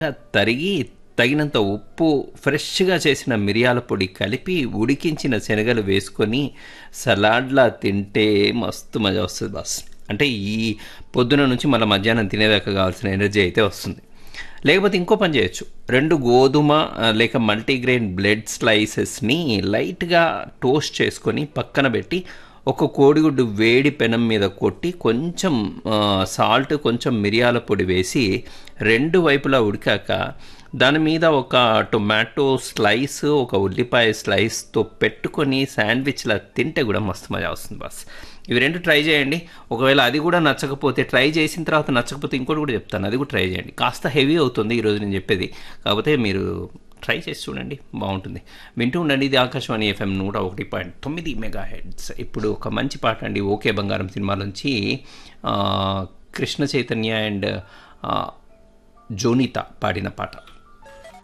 తరిగి తగినంత ఉప్పు ఫ్రెష్గా చేసిన మిరియాల పొడి కలిపి ఉడికించిన శనగలు వేసుకొని సలాడ్లా తింటే మస్తు మజా వస్తుంది బాస్ అంటే ఈ పొద్దున నుంచి మళ్ళీ మధ్యాహ్నం తినేదాకా కావాల్సిన ఎనర్జీ అయితే వస్తుంది లేకపోతే ఇంకో పని చేయొచ్చు రెండు గోధుమ ఆ, లేక మల్టీగ్రెయిన్ బ్లెడ్ స్లైసెస్ని లైట్గా టోస్ట్ చేసుకొని పక్కన పెట్టి ఒక కోడిగుడ్డు వేడి పెనం మీద కొట్టి కొంచెం సాల్ట్ కొంచెం మిరియాల పొడి వేసి రెండు వైపులా ఉడికాక దాని మీద ఒక టొమాటో స్లైస్ ఒక ఉల్లిపాయ స్లైస్తో పెట్టుకొని శాండ్విచ్లా తింటే కూడా మస్తు మజా వస్తుంది బాస్ ఇవి రెండు ట్రై చేయండి ఒకవేళ అది కూడా నచ్చకపోతే ట్రై చేసిన తర్వాత నచ్చకపోతే ఇంకోటి కూడా చెప్తాను అది కూడా ట్రై చేయండి కాస్త హెవీ అవుతుంది ఈరోజు నేను చెప్పేది కాకపోతే మీరు ట్రై చేసి చూడండి బాగుంటుంది వింటూ ఉండండి ఇది ఆకాశవాణి ఎఫ్ఎం నూట ఒకటి పాయింట్ తొమ్మిది మెగా హెడ్స్ ఇప్పుడు ఒక మంచి పాట అండి ఓకే బంగారం సినిమాలోంచి ఆ, కృష్ణ చైతన్య అండ్ జోనిత పాడిన పాట